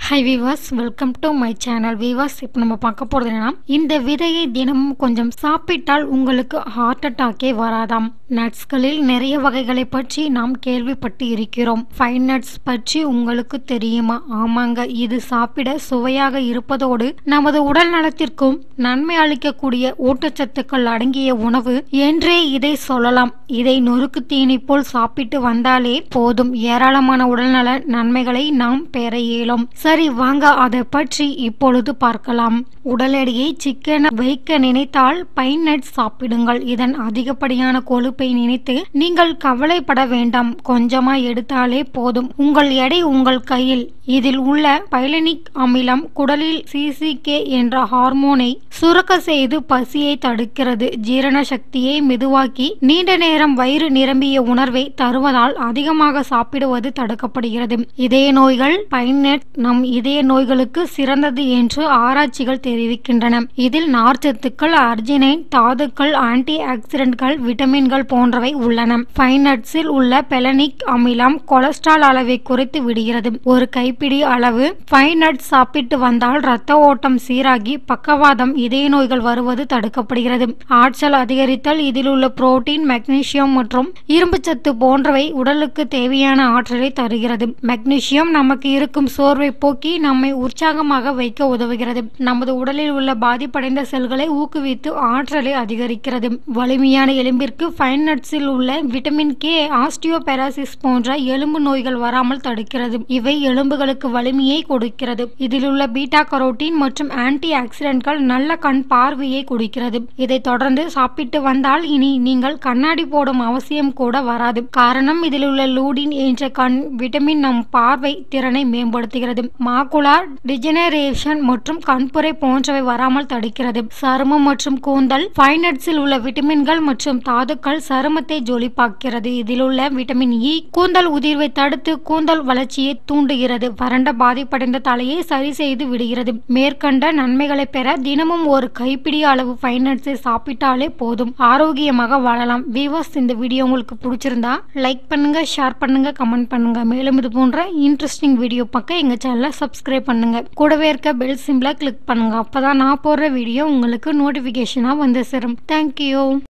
high viewers welcome to my channel viewers இப்போ நம்ம பார்க்க போகிறது என்னன்னா இந்த விதையை தினமும் கொஞ்சம் சாப்பிட்டால் உங்களுக்கு ஹார்ட் அட்டாக்கே வராதாம் நட்ஸ்களில் நிறைய வகைகளை பற்றி நாம் கேள்விப்பட்டு இருக்கிறோம் ஃபைன் நட்ஸ் பற்றி உங்களுக்கு தெரியுமா ஆமாங்க இது சாப்பிட சுவையாக இருப்பதோடு நமது உடல் நலத்திற்கும் நன்மை அளிக்கக்கூடிய ஊட்டச்சத்துக்கள் அடங்கிய உணவு என்றே இதை சொல்லலாம் இதை நொறுக்கு தீனி போல் சாப்பிட்டு வந்தாலே போதும் ஏராளமான உடல்நல நன்மைகளை நாம் பெற இயலும் சரி வாங்க அதை பற்றி இப்பொழுது பார்க்கலாம் உடல் எடையை சிக்கன வைக்க நினைத்தால் பைன் நட் சாப்பிடுங்கள் இதன் அதிகப்படியான கொழுப்பை நினைத்து நீங்கள் கவலைப்பட வேண்டாம் கொஞ்சமா எடுத்தாலே போதும் உங்கள் எடை உங்கள் கையில் இதில் உள்ள பைலனிக் அமிலம் குடலில் சிசிகே என்ற ஹார்மோனை சுரக்க செய்து பசியை தடுக்கிறது ஜீரண சக்தியை மெதுவாக்கி நீண்ட நேரம் வயிறு நிரம்பிய உணர்வை தருவதால் அதிகமாக சாப்பிடுவது தடுக்கப்படுகிறது இதய நோய்கள் பைனட் நம் இதய நோய்களுக்கு சிறந்தது என்று ஆராய்ச்சிகள் தெரிவிக்கின்றன இதில் நார்ச்சத்துக்கள் அர்ஜினைன் தாதுக்கள் ஆன்டி ஆக்சிடென்ட்கள் விட்டமின்கள் போன்றவை உள்ளன பைனட்ஸில் உள்ள பெலனிக் அமிலம் கொலஸ்ட்ரால் அளவை குறைத்து விடுகிறது ஒரு கைப்பிடி அளவு பைனட் சாப்பிட்டு வந்தால் இரத்த ஓட்டம் சீராகி பக்கவாதம் இதய நோய்கள் வருவது தடுக்கப்படுகிறது ஆற்றல் அதிகரித்தல் இதில் உள்ள புரோட்டீன் மெக்னீசியம் மற்றும் இரும்புச்சத்து போன்றவை உடலுக்கு தேவையான ஆற்றலை தருகிறது மெக்னீசியம் நமக்கு இருக்கும் சோர்வை போக்கி நம்மை உற்சாகமாக வைக்க உதவுகிறது நமது உடலில் உள்ள பாதிப்படைந்த செல்களை ஊக்குவித்து ஆற்றலை அதிகரிக்கிறது வலிமையான எலும்பிற்கு ஃபைன் நட்ஸில் உள்ள விட்டமின் கே ஆஸ்டியோபெராசிஸ் போன்ற எலும்பு நோய்கள் வராமல் தடுக்கிறது இவை எலும்புகளுக்கு வலிமையை கொடுக்கிறது இதில் உள்ள பீட்டா கரோட்டின் மற்றும் ஆன்டி ஆக்சிடென்ட்கள் நல்ல கண் பார்வையை கொடுக்கிறது இதை தொடர்ந்து சாப்பிட்டு வந்தால் இனி நீங்கள் கண்ணாடி போடும் அவசியம் கூட வராது காரணம் இதில் உள்ள லூடின் என்ற கண் விட்டமின் நம் பார்வை திறனை மேம்படுத்துகிறது மாகுலார் டிஜெனரேஷன் மற்றும் கண்புரை போன்றவை வராமல் தடுக்கிறது சருமம் மற்றும் கூந்தல் ஃபைனட்ஸில் உள்ள விட்டமின்கள் மற்றும் தாதுக்கள் சருமத்தை ஜொலிப்பாக்கிறது இதில் உள்ள விட்டமின் இ கூந்தல் உதிர்வை தடுத்து கூந்தல் வளர்ச்சியை தூண்டுகிறது வறண்ட பாதிப்படைந்த தலையை சரி செய்து விடுகிறது மேற்கண்ட நன்மைகளை பெற தினமும் ஒரு கைப்பிடி அளவு ஃபைனட்ஸை சாப்பிட்டாலே போதும் ஆரோக்கியமாக வாழலாம் வீவர்ஸ் இந்த வீடியோ உங்களுக்கு பிடிச்சிருந்தா லைக் பண்ணுங்க ஷேர் பண்ணுங்க கமெண்ட் பண்ணுங்க மேலும் இது போன்ற இன்ட்ரெஸ்டிங் வீடியோ பார்க்க எங்க சேனலை சப்ஸ்கிரைப் பண்ணுங்க கூடவே இருக்க பெல் சிம்பிளை கிளிக் பண்ணுங்க அப்பதான் நான் போடுற வீடியோ உங்களுக்கு நோட்டிபிகேஷனா வந்து சேரும் தேங்க்யூ